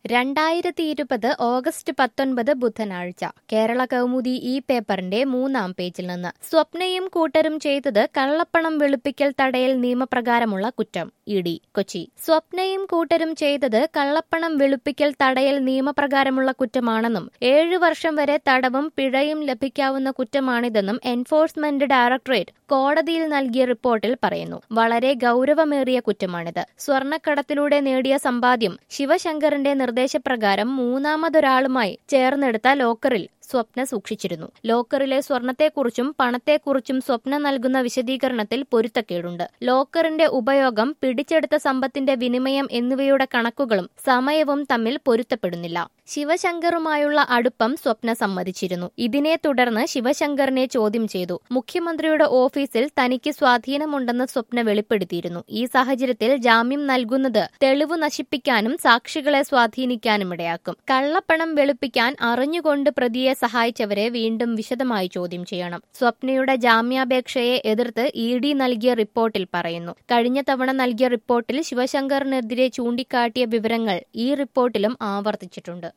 രണ്ടായിരത്തി ഇരുപത് ഓഗസ്റ്റ് പത്തൊൻപത് ബുധനാഴ്ച കേരള കൗമുദി ഈ പേപ്പറിന്റെ മൂന്നാം പേജിൽ നിന്ന് സ്വപ്നയും കൂട്ടരും ചെയ്തത് കള്ളപ്പണം വെളുപ്പിക്കൽ തടയൽ നിയമപ്രകാരമുള്ള കുറ്റം ഇ ഡി കൊച്ചി സ്വപ്നയും കൂട്ടരും ചെയ്തത് കള്ളപ്പണം വെളുപ്പിക്കൽ തടയൽ നിയമപ്രകാരമുള്ള കുറ്റമാണെന്നും ഏഴു വർഷം വരെ തടവും പിഴയും ലഭിക്കാവുന്ന കുറ്റമാണിതെന്നും എൻഫോഴ്സ്മെന്റ് ഡയറക്ടറേറ്റ് കോടതിയിൽ നൽകിയ റിപ്പോർട്ടിൽ പറയുന്നു വളരെ ഗൌരവമേറിയ കുറ്റമാണിത് സ്വർണ്ണക്കടത്തിലൂടെ നേടിയ സമ്പാദ്യം ശിവശങ്കറിന്റെ നിർദ്ദേശപ്രകാരം മൂന്നാമതൊരാളുമായി ചേർന്നെടുത്ത ലോക്കറിൽ സ്വപ്ന സൂക്ഷിച്ചിരുന്നു ലോക്കറിലെ സ്വർണത്തെക്കുറിച്ചും പണത്തെക്കുറിച്ചും സ്വപ്ന നൽകുന്ന വിശദീകരണത്തിൽ പൊരുത്തക്കേടുണ്ട് ലോക്കറിന്റെ ഉപയോഗം പിടിച്ചെടുത്ത സമ്പത്തിന്റെ വിനിമയം എന്നിവയുടെ കണക്കുകളും സമയവും തമ്മിൽ പൊരുത്തപ്പെടുന്നില്ല ശിവശങ്കറുമായുള്ള അടുപ്പം സ്വപ്ന സമ്മതിച്ചിരുന്നു ഇതിനെ തുടർന്ന് ശിവശങ്കറിനെ ചോദ്യം ചെയ്തു മുഖ്യമന്ത്രിയുടെ ഓഫീസിൽ തനിക്ക് സ്വാധീനമുണ്ടെന്ന് സ്വപ്ന വെളിപ്പെടുത്തിയിരുന്നു ഈ സാഹചര്യത്തിൽ ജാമ്യം നൽകുന്നത് തെളിവ് നശിപ്പിക്കാനും സാക്ഷികളെ സ്വാധീനിക്കാനും ഇടയാക്കും കള്ളപ്പണം വെളുപ്പിക്കാൻ അറിഞ്ഞുകൊണ്ട് പ്രതിയെ സഹായിച്ചവരെ വീണ്ടും വിശദമായി ചോദ്യം ചെയ്യണം സ്വപ്നയുടെ ജാമ്യാപേക്ഷയെ എതിർത്ത് ഇ ഡി നൽകിയ റിപ്പോർട്ടിൽ പറയുന്നു കഴിഞ്ഞ തവണ നൽകിയ റിപ്പോർട്ടിൽ ശിവശങ്കറിനെതിരെ ചൂണ്ടിക്കാട്ടിയ വിവരങ്ങൾ ഈ റിപ്പോർട്ടിലും ആവർത്തിച്ചിട്ടുണ്ട്